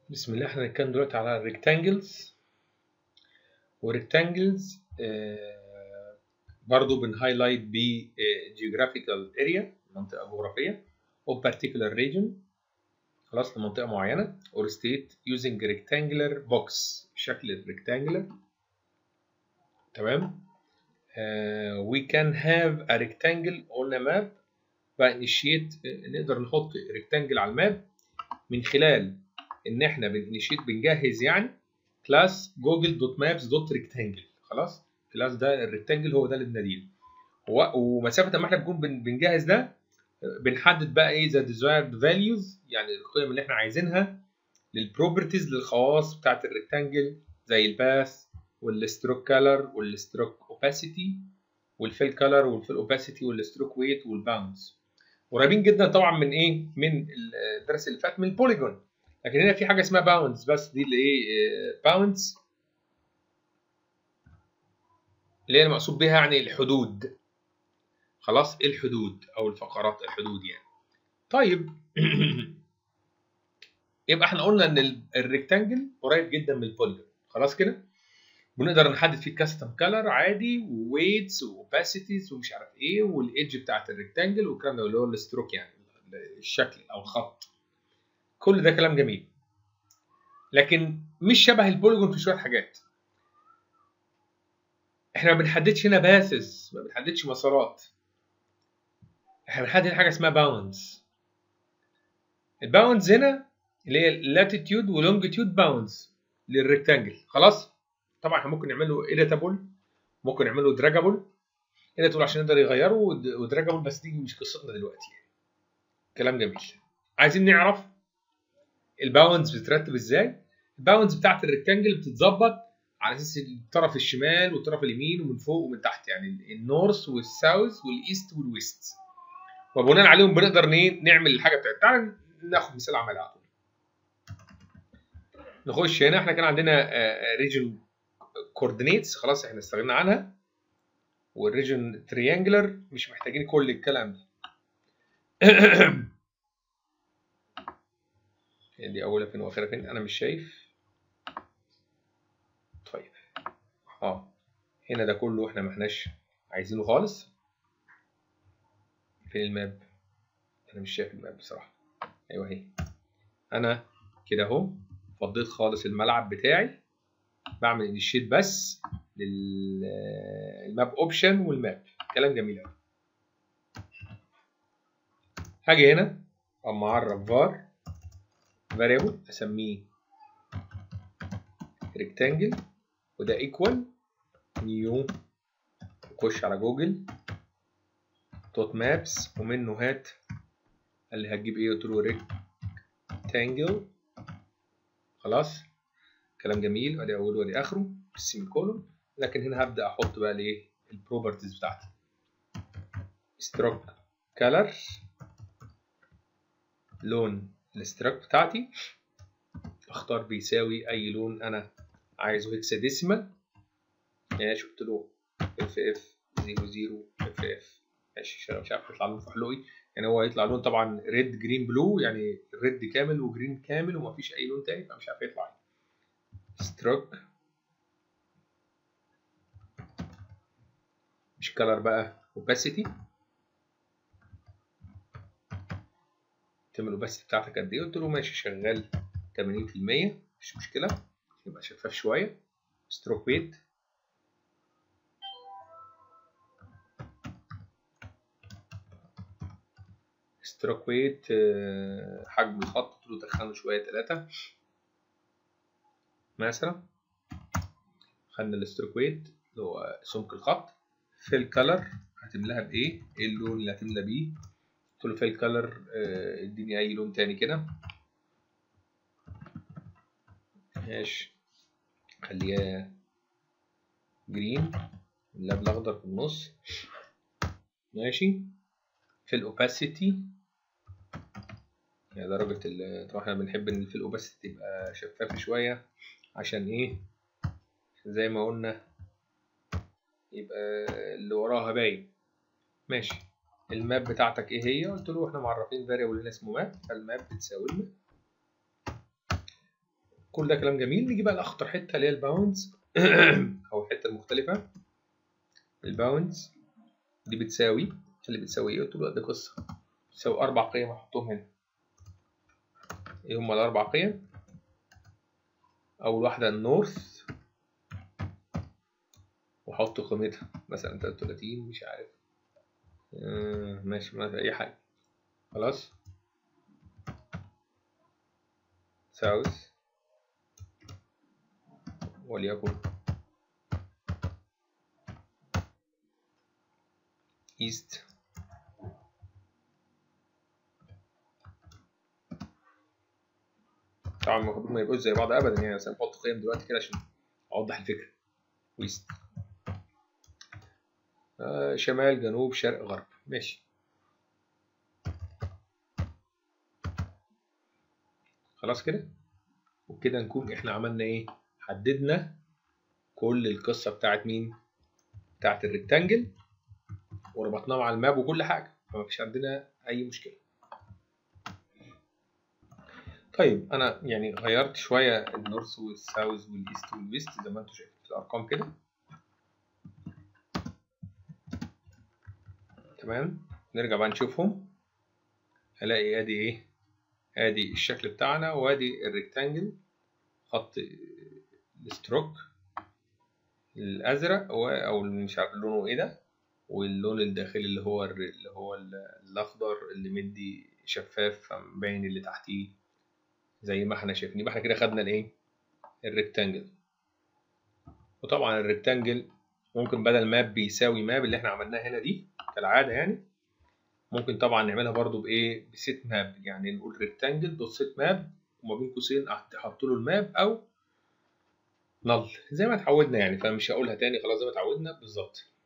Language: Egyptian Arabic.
بسم الله احنا هنتكلم دلوقتي على الريكتانجلز والريكتانجلز برضو بنهايلايت ب geographical area منطقة جغرافية or particular region خلاص لمنطقة معينة or state using rectangular box شكل الريكتانجلر تمام uh, we can have a rectangle on a map فانيشيت نقدر نحط ريكتانجل على الماب من خلال ان احنا بنشيت بنجهز يعني كلاس جوجل دوت مابس دوت ريكتانجل خلاص كلاس ده الريكتانجل هو ده اللي بناديه ومسافه ما احنا بنكون بنجهز ده بنحدد بقى ايه ذا ديزايرد فاليوز يعني القيم اللي احنا عايزينها للبروبرتيز للخواص بتاعه الريكتانجل زي الباث والستروك كلر والستروك اوباسيتي والفيل كلر والفيل اوباسيتي والستروك ويت والباوندز قريبين جدا طبعا من ايه من الدرس اللي فات من البوليجون لكن هنا في حاجه اسمها باوندز بس دي اللي ايه باوندز اللي هي المقصود بها يعني الحدود خلاص الحدود او الفقرات الحدود يعني طيب يبقى احنا قلنا ان الريكتانجل قريب جدا من البوليجون خلاص كده ونقدر نحدد فيه كاستم كلر عادي وويتس واوباسيتيز ومش عارف ايه والايدج بتاعت الريكتانجل والكلام ده اللي هو الستروك يعني الشكل او الخط كل ده كلام جميل لكن مش شبه البوليجون في شويه حاجات احنا ما بنحددش هنا باثز ما بنحددش مسارات احنا بنحدد حاجه اسمها باوندز الباوندز هنا اللي هي لاتيتيود ولونجيتيود باوندز للريكتانجل خلاص طبعا احنا ممكن نعمله اديتابل ممكن نعمله دراجابل اديتابل عشان نقدر يغيره ودراجابل بس دي مش قصتنا دلوقتي يعني. كلام جميل عايزين نعرف الباوندز بتترتب ازاي الباوندز بتاعت الريكتانجل بتتظبط على اساس الطرف الشمال والطرف اليمين ومن فوق ومن تحت يعني النورث والساوث والايست والويست وبناء عليهم بنقدر نعمل الحاجه بتاعتنا تعال ناخد مثال عملي على طول نخش هنا احنا كان عندنا ريجن كوردينيتس خلاص احنا استغنينا عنها والريجن تريانجلر مش محتاجين كل الكلام ده دي اولها فين واخرها فين انا مش شايف طيب اه هنا ده كله احنا ما احناش عايزينه خالص فين الماب انا مش شايف الماب بصراحه ايوه اهي انا كده اهو فضيت خالص الملعب بتاعي بعمل انيشيت بس للماب اوبشن والماب كلام جميل قوي هاجي هنا اما اعرف فار فاريبل اسميه ريكتانجل وده ايكوال نيو اخش على جوجل دوت مابس ومنه هات اللي هتجيب ايه قلت له ريكتانجل خلاص كلام جميل ادي اوله وادي اخره السيمي كولون لكن هنا هبدا احط بقى الايه البروبرتيز بتاعتي ستروك كلر لون الستروك بتاعتي اختار بيساوي اي لون انا عايزه هكساديسيمال ماشي قلت له اف اف 00 اف اف ماشي مش عارف يطلع لون فحلوقي يعني هو هيطلع لون طبعا ريد جرين بلو يعني ريد كامل وجرين كامل ومفيش اي لون تاني فمش عارف يطلع ستروك مش كلر بقى اوباسيتي تعمل الاوباسيتي بتاعتك قد ايه قلت له ماشي شغال 80% مش مشكله يبقى شفاف شويه ستروك ويت ستروك ويت حجم الخط قلت له دخله شويه ثلاثة مثلا خدنا الستروك ويت اللي هو سمك الخط في الكلر هتملاها بايه ايه اللون اللي هتملى بيه قلت له في الكلر اديني اي لون تاني كده ماشي خليها جرين اللاب الاخضر في النص ماشي في الاوباسيتي يعني درجة طبعا احنا بنحب ان في الاوباسيتي تبقى شفافة شوية عشان ايه زي ما قلنا يبقى اللي وراها باين ماشي الماب بتاعتك ايه هي قلت له احنا معرفين فاريبل هنا اسمه ماب فالماب بتساوي لنا كل ده كلام جميل نيجي بقى لاخطر حته اللي هي الباوندز او الحته المختلفه الباوندز دي بتساوي اللي بتساوي ايه قلت له دي قصه بتساوي اربع قيم احطهم هنا ايه هما الاربع قيم اول واحده النورث واحط قيمتها مثلا 33 مش عارف آه ماشي ما اي حاجه خلاص ساوث وليكن ايست طبعا المفروض ما يبقوش زي بعض ابدا يعني بس انا بحط قيم دلوقتي كده عشان اوضح الفكره ويست آه شمال جنوب شرق غرب ماشي خلاص كده وبكده نكون احنا عملنا ايه حددنا كل القصه بتاعت مين بتاعت الريكتانجل وربطناه مع الماب وكل حاجه فما فيش عندنا اي مشكله طيب انا يعني غيرت شويه النورث والساوث والايست والويست زي ما انتم شايفين في الارقام كده تمام نرجع بقى نشوفهم هلاقي ادي ايه ادي الشكل بتاعنا وادي الريكتانجل خط الستروك الازرق او مش عارف لونه ايه ده واللون الداخلي اللي هو اللي هو الاخضر اللي مدي شفاف فمبين اللي تحتيه زي ما احنا شايفين يبقى احنا كده خدنا الايه الريكتانجل وطبعا الريكتانجل ممكن بدل ماب بيساوي ماب اللي احنا عملناها هنا دي كالعاده يعني ممكن طبعا نعملها برضو بايه بسيت ماب يعني نقول ريكتانجل دوت سيت ماب وما بين قوسين احط له الماب او نل زي ما اتعودنا يعني فمش هقولها تاني خلاص زي ما اتعودنا بالظبط